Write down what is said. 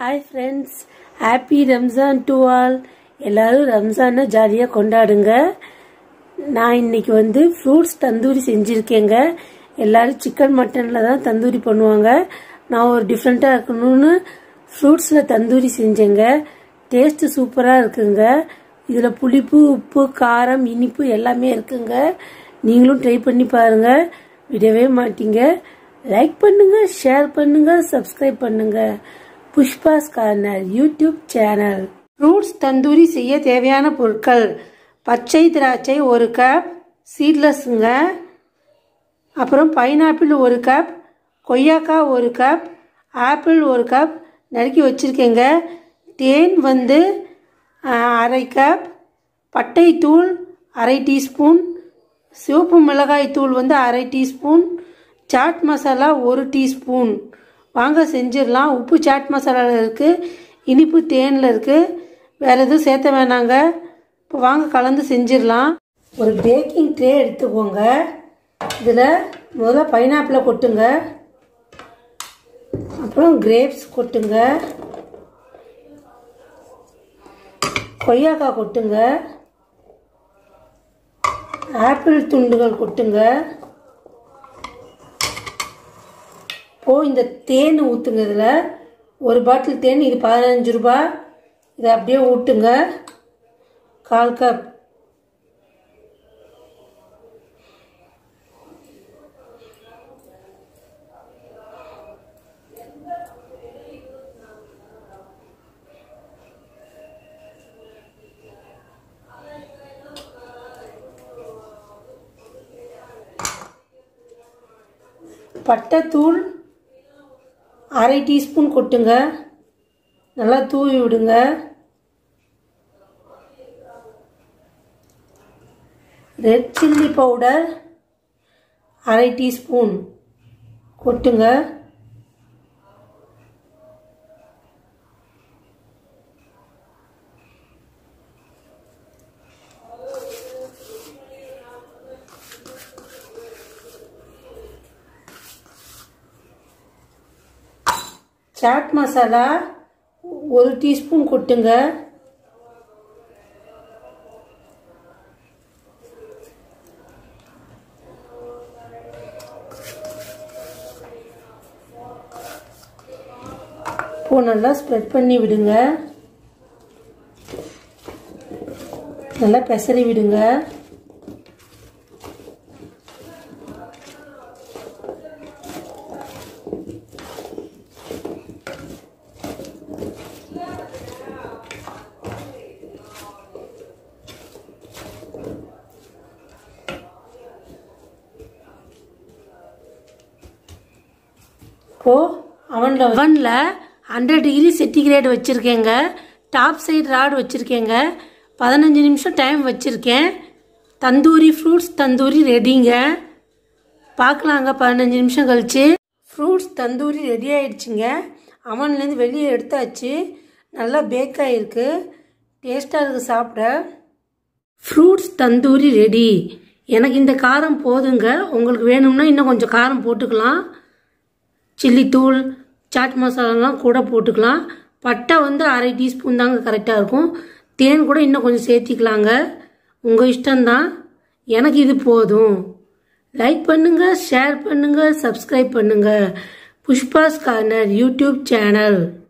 hi friends happy Ramzan to all எல்லாரும் ரம்ஜானை ஜாலியாக கொண்டாடுங்க நான் இன்னைக்கு வந்து ஃப்ரூட்ஸ் தந்தூரி செஞ்சுருக்கேங்க எல்லாரும் சிக்கன் மட்டனில் தான் தந்தூரி பண்ணுவாங்க நான் ஒரு டிஃப்ரெண்ட்டாக இருக்கணும்னு ஃப்ரூட்ஸில் தந்தூரி செஞ்சேங்க டேஸ்ட்டு சூப்பராக இருக்குங்க இதில் புளிப்பு உப்பு காரம் இனிப்பு எல்லாமே இருக்குங்க நீங்களும் ட்ரை பண்ணி பாருங்க விடவே மாட்டீங்க லைக் பண்ணுங்க ஷேர் பண்ணுங்க சப்ஸ்கிரைப் பண்ணுங்க Pushpa's corner YouTube channel fruits tandoori செய்ய தேவையான பொருட்கள் பச்சை திராட்சை ஒரு கப் சீட்லெஸ்ஸுங்க அப்புறம் பைனாப்பிள் ஒரு கப் கொய்யாக்காய் ஒரு கப் ஆப்பிள் ஒரு கப் நறுக்கி வச்சுருக்கேங்க தேன் வந்து அரை கப் பட்டை தூள் அரை டீஸ்பூன் சிவப்பு மிளகாய் தூள் வந்து அரை டீஸ்பூன் சாட் மசாலா ஒரு டீஸ்பூன் வாங்க செஞ்சிடலாம் உப்பு சாட் மசாலாவில் இருக்குது இனிப்பு தேனில் இருக்குது வேறு எதுவும் சேர்த்த வேணாங்க இப்போ வாங்க கலந்து செஞ்சிடலாம் ஒரு பேக்கிங் ட்ரே எடுத்துக்கோங்க இதில் முதல்ல பைனாப்பிளை கொட்டுங்க அப்புறம் கிரேப்ஸ் கொட்டுங்க கொய்யாக்காய் கொட்டுங்க ஆப்பிள் துண்டுகள் கொட்டுங்க இப்போ இந்த தேன் ஊற்றுங்க இதில் ஒரு பாட்டில் தேன் இது பதினஞ்சு ரூபா இதை அப்படியே ஊட்டுங்க கால் கப் பட்டைத்தூள் அரை டீஸ்பூன் கொட்டுங்க நல்லா தூவி விடுங்க ரெட் சில்லி பவுடர் அரை டீஸ்பூன் கொட்டுங்க சாட் மசாலா ஒரு டீஸ்பூன் கொட்டுங்க இப்போ நல்லா ஸ்ப்ரெட் பண்ணி விடுங்க நல்லா பெசரி விடுங்க இப்போது அவனில் அவனில் ஹண்ட்ரட் டிகிரி சென்டிகிரேட் வச்சுருக்கேங்க டாப் சைடு ராடு வச்சுருக்கேங்க பதினஞ்சு நிமிஷம் டைம் வச்சுருக்கேன் தந்தூரி ஃப்ரூட்ஸ் தந்தூரி ரெடிங்க பார்க்கலாங்க பதினஞ்சு நிமிஷம் கழிச்சு ஃப்ரூட்ஸ் தந்தூரி ரெடி ஆயிடுச்சுங்க அவன்லேருந்து வெளியே எடுத்தாச்சு நல்லா பேக் ஆகிருக்கு டேஸ்ட்டாக இருக்குது சாப்பிட ஃப்ரூட்ஸ் தந்தூரி ரெடி எனக்கு இந்த காரம் போதுங்க உங்களுக்கு வேணும்னா இன்னும் கொஞ்சம் காரம் போட்டுக்கலாம் சில்லி தூள் சாட் மசாலாலாம் கூட போட்டுக்கலாம் பட்டை வந்து அரை டீஸ்பூன் தாங்க கரெக்டாக இருக்கும் தேன் கூட இன்னும் கொஞ்சம் சேர்த்திக்கலாங்க உங்கள் இஷ்டம்தான் எனக்கு இது போதும் லைக் பண்ணுங்கள் ஷேர் பண்ணுங்கள் சப்ஸ்கிரைப் பண்ணுங்கள் புஷ்பாஸ் கார்னர் யூடியூப் சேனல்